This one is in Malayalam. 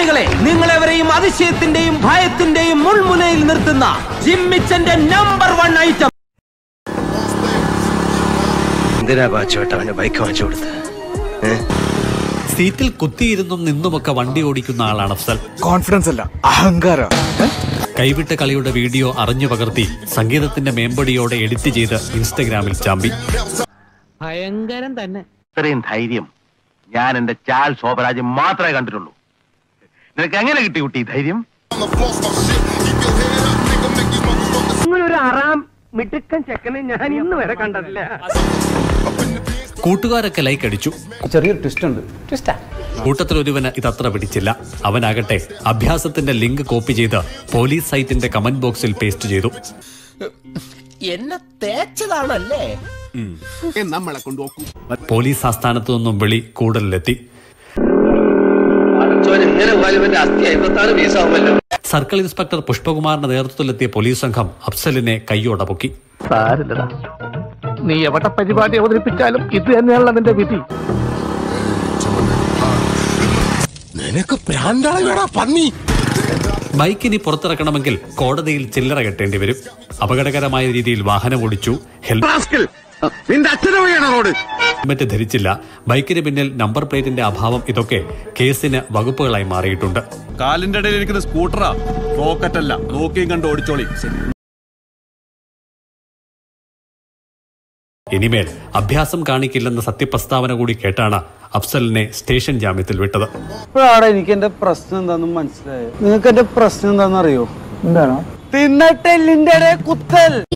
കാണികളെ നിങ്ങളെവരെയും അതിശയത്തിന്റെയും ഭയത്തിന്റെയും മുൾമുനയിൽ നിർത്തുന്ന ജിമ്മിച്ചന്റെ നമ്പർ വൺ ഐറ്റം എന്തിനാ ബാച്ചുവേട്ട അവന് ബൈക്ക് വാങ്ങിച്ചു കൊടുത്ത് സീറ്റിൽ കുത്തിയിരുന്നും നിന്നുമൊക്കെ വണ്ടി ഓടിക്കുന്ന ആളാണ് അഫ്സൽ കോൺഫിഡൻസ് അല്ല അഹങ്കാര കൈവിട്ട കളിയുടെ വീഡിയോ അറിഞ്ഞു പകർത്തി സംഗീതത്തിന്റെ മേമ്പടിയോടെ എഡിറ്റ് ചെയ്ത് ഇൻസ്റ്റഗ്രാമിൽ ചാമ്പി ഭയങ്കരം തന്നെ ഇത്രയും ധൈര്യം ഞാൻ എന്റെ ചാൽ ശോഭരാജ് മാത്രമേ കണ്ടിട്ടുള്ളൂ നിനക്ക് എങ്ങനെ കിട്ടി കുട്ടി ഈ ധൈര്യം ഒരു അറാം മിടുക്കൻ ചെക്കനെ ഞാൻ ഇന്ന് വരെ കണ്ടിട്ടില്ല കൂട്ടുകാരൊക്കെ ലൈക്ക് അടിച്ചു ചെറിയൊരു ട്വിസ്റ്റ് ഉണ്ട് ട്വിസ്റ്റാ കൂട്ടത്തിൽ ഒരുവന് ഇതത്ര പിടിച്ചില്ല അവനാകട്ടെ അഭ്യാസത്തിന്റെ ലിങ്ക് കോപ്പി ചെയ്ത് പോലീസ് സൈറ്റിന്റെ കമന്റ് ബോക്സിൽ പേസ്റ്റ് ചെയ്തു എന്നെ തേച്ചതാണല്ലേ പോലീസ് ആസ്ഥാനത്തു നിന്നും വിളി കൂടുതലെത്തി ഇങ്ങനെ പോയാലും എന്റെ അസ്ഥി അമ്പത്താറ് പീസാവുമല്ലോ സർക്കിൾ ഇൻസ്പെക്ടർ പുഷ്പകുമാറിന്റെ നേതൃത്വത്തിലെത്തിയ പോലീസ് സംഘം അഫ്സലിനെ കൈയോടെ പൊക്കി സാരില്ലടാ നീ എവിടെ പരിപാടി അവതരിപ്പിച്ചാലും ഇത് തന്നെയാണല്ലോ നിന്റെ വിധി ബൈക്കിനി പുറത്തിറക്കണമെങ്കിൽ കോടതിയിൽ ചില്ലറ കെട്ടേണ്ടി വരും അപകടകരമായ രീതിയിൽ വാഹനം ഓടിച്ചു ഹെൽമെറ്റ് ധരിച്ചില്ല ബൈക്കിന് പിന്നിൽ നമ്പർ പ്ലേറ്റിന്റെ അഭാവം ഇതൊക്കെ കേസിന് വകുപ്പുകളായി മാറിയിട്ടുണ്ട് കാലിന്റെ ഇടയിൽ ഇരിക്കുന്ന സ്കൂട്ടറാ റോക്കറ്റ് അല്ല നോക്കിയും കണ്ട് ഓടിച്ചോളി ഇനിമേൽ അഭ്യാസം കാണിക്കില്ലെന്ന സത്യപ്രസ്താവന കൂടി കേട്ടാണ് അഫ്സലിനെ സ്റ്റേഷൻ ജാമ്യത്തിൽ വിട്ടത് ഇപ്പോഴാണ് എനിക്ക് എന്റെ പ്രശ്നം എന്താണെന്ന് മനസ്സിലായത് നിങ്ങൾക്ക് എന്റെ പ്രശ്നം എന്താണെന്ന് അറിയോ എന്താണ് തിന്നട്ടെല്ലിന്റെ കുത്തൽ